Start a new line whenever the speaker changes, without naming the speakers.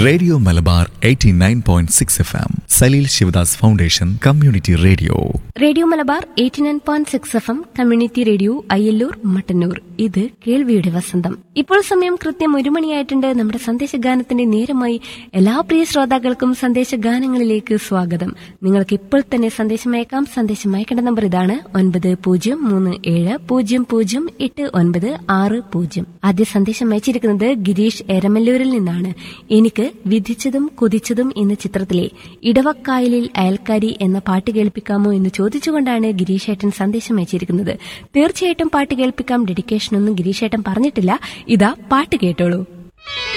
radio Malabar 89.6 F M Saleel Shivdas foundation community radio
radio Malabar eighty nine point six F M community radio Ayyallur Mattannur ഇത് കേൾവിയുടെ വസന്തം ഇപ്പോൾ സമയം കൃത്യം ഒരു മണിയായിട്ടുണ്ട് നമ്മുടെ സന്ദേശഗാനത്തിന്റെ നേരമായി എല്ലാ പ്രിയ ശ്രോതാക്കൾക്കും സന്ദേശഗാനങ്ങളിലേക്ക് സ്വാഗതം നിങ്ങൾക്ക് ഇപ്പോൾ തന്നെ സന്ദേശം അയക്കാം സന്ദേശം അയക്കേണ്ട നമ്പർ ഇതാണ് ഒൻപത് പൂജ്യം മൂന്ന് ഏഴ് പൂജ്യം പൂജ്യം എട്ട് ഒൻപത് ആറ് പൂജ്യം ആദ്യ സന്ദേശം അയച്ചിരിക്കുന്നത് ഗിരീഷ് എരമല്ലൂരിൽ നിന്നാണ് എനിക്ക് വിധിച്ചതും കൊതിച്ചതും എന്ന ചിത്രത്തിലെ ഇടവക്കായലിൽ അയൽക്കാരി എന്ന പാട്ട് കേൾപ്പിക്കാമോ എന്ന് ചോദിച്ചുകൊണ്ടാണ് ഗിരീഷേട്ടൻ സന്ദേശം അയച്ചിരിക്കുന്നത് തീർച്ചയായിട്ടും പാട്ട് കേൾപ്പിക്കാം ഡെഡിക്കേഷൻ ഒന്നും ഗിരീഷേട്ടൻ പറഞ്ഞിട്ടില്ല ഇതാ പാട്ട് കേട്ടോളൂ